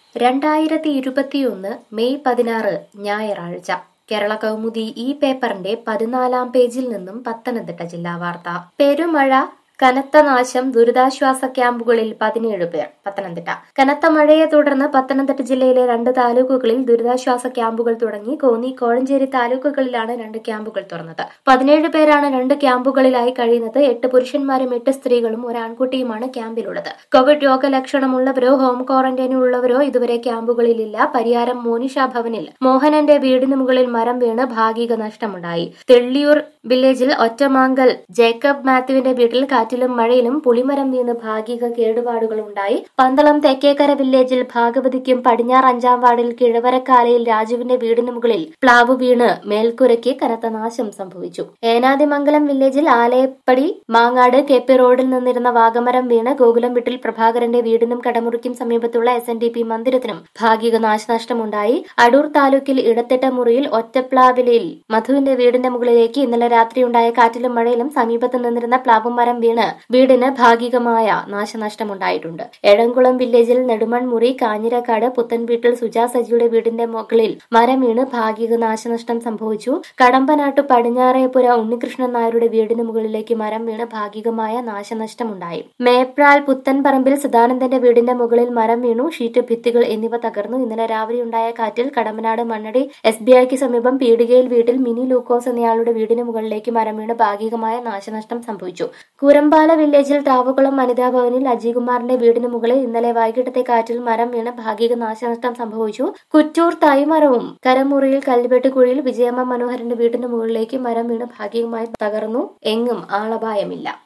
രണ്ടായിരത്തി ഇരുപത്തിയൊന്ന് മെയ് പതിനാറ് ഞായറാഴ്ച കേരള കൗമുദി ഈ പേപ്പറിന്റെ പതിനാലാം പേജിൽ നിന്നും പത്തനംതിട്ട ജില്ലാ വാർത്ത പെരുമഴ കനത്ത നാശം ദുരിതാശ്വാസ ക്യാമ്പുകളിൽ പതിനേഴ് പേർ പത്തനംതിട്ട കനത്ത മഴയെ തുടർന്ന് പത്തനംതിട്ട ജില്ലയിലെ രണ്ട് താലൂക്കുകളിൽ ദുരിതാശ്വാസ ക്യാമ്പുകൾ തുടങ്ങി കോന്നി കോഴഞ്ചേരി താലൂക്കുകളിലാണ് രണ്ട് ക്യാമ്പുകൾ തുറന്നത് പതിനേഴ് പേരാണ് രണ്ട് ക്യാമ്പുകളിലായി കഴിയുന്നത് എട്ട് പുരുഷന്മാരും എട്ട് സ്ത്രീകളും ഒരു ആൺകുട്ടിയുമാണ് ക്യാമ്പിലുള്ളത് കോവിഡ് രോഗലക്ഷണമുള്ളവരോ ഹോം ക്വാറന്റൈനിലുള്ളവരോ ഇതുവരെ ക്യാമ്പുകളിലില്ല പരിയാരം മോനിഷ ഭവനിൽ മോഹനന്റെ വീടിന് മുകളിൽ മരം വീണ് ഭാഗിക നഷ്ടമുണ്ടായി തെള്ളിയൂർ വില്ലേജിൽ ഒറ്റമാങ്കൽ ജേക്കബ് മാത്യുവിന്റെ വീട്ടിൽ കാറ്റിലും മഴയിലും പുളിമരം വീണ് ഭാഗിക കേടുപാടുകൾ ഉണ്ടായി പന്തളം തെക്കേക്കര വില്ലേജിൽ ഭാഗവതിക്കും പടിഞ്ഞാറ് അഞ്ചാം വാർഡിൽ കിഴവരക്കാലയിൽ രാജുവിന്റെ വീടിന് മുകളിൽ പ്ലാവ് വീണ് മേൽക്കുരയ്ക്ക് കനത്ത നാശം സംഭവിച്ചു ഏനാദിമംഗലം വില്ലേജിൽ ആലയപ്പടി മാങ്ങാട് കെ പി റോഡിൽ നിന്നിരുന്ന വാഗമരം വീണ് ഗോകുലം വീട്ടിൽ പ്രഭാകരന്റെ വീടിനും കടമുറിക്കും സമീപത്തുള്ള എസ് എൻ ഡി പി മന്ദിരത്തിനും ഭാഗിക നാശനഷ്ടമുണ്ടായി അടൂർ താലൂക്കിൽ ഇടത്തിട്ട മുറിയിൽ ഒറ്റപ്ലാവിലയിൽ മധുവിന്റെ വീടിന്റെ മുകളിലേക്ക് ഇന്നലെ രാത്രിയുണ്ടായ കാറ്റിലും മഴയിലും സമീപത്ത് നിന്നിരുന്ന പ്ലാവുമരം വീണ് വീടിന് ഭാഗികമായ നാശനഷ്ടമുണ്ടായിട്ടുണ്ട് എഴംകുളം വില്ലേജിൽ നെടുമൺമുറി കാഞ്ഞിരക്കാട് പുത്തൻവീട്ടിൽ സുജാ സജിയുടെ വീടിന്റെ മുകളിൽ മരം വീണ് ഭാഗിക നാശനഷ്ടം സംഭവിച്ചു കടമ്പനാട്ടു പടിഞ്ഞാറേപ്പുര ഉണ്ണികൃഷ്ണൻ നായരുടെ വീടിന് മുകളിലേക്ക് മരം വീണ് ഭാഗികമായ നാശനഷ്ടമുണ്ടായി മേപ്രാൽ പുത്തൻപറമ്പിൽ സദാനന്ദന്റെ വീടിന്റെ മുകളിൽ മരം വീണു ഷീറ്റ് ഭിത്തികൾ എന്നിവ തകർന്നു ഇന്നലെ രാവിലെ ഉണ്ടായ കാറ്റിൽ കടമ്പനാട് മണ്ണടി എസ് ബി ഐക്ക് സമീപം പീടികയിൽ വീട്ടിൽ മിനി ലൂക്കോസ് എന്നയാളുടെ വീടിന് മുകളിലേക്ക് മരം വീണ് ഭാഗികമായ നാശനഷ്ടം സംഭവിച്ചു കൂരമ്പാല വില്ലേജിൽ താവുകുളം വനിതാ ഭവനിൽ അജികുമാറിന്റെ വീടിന് മുകളിൽ ഇന്നലെ വൈകിട്ടത്തെ കാറ്റിൽ മരം വീണ് ഭാഗിക നാശനഷ്ടം സംഭവിച്ചു കുറ്റൂർ തൈമരവും കരമുറിയിൽ കല്ലുവെട്ടുകുഴിയിൽ വിജയമ്മ മനോഹരന്റെ വീടിന് മുകളിലേക്ക് മരം വീണ് ഭാഗികമായി തകർന്നു എങ്ങും ആളപായമില്ല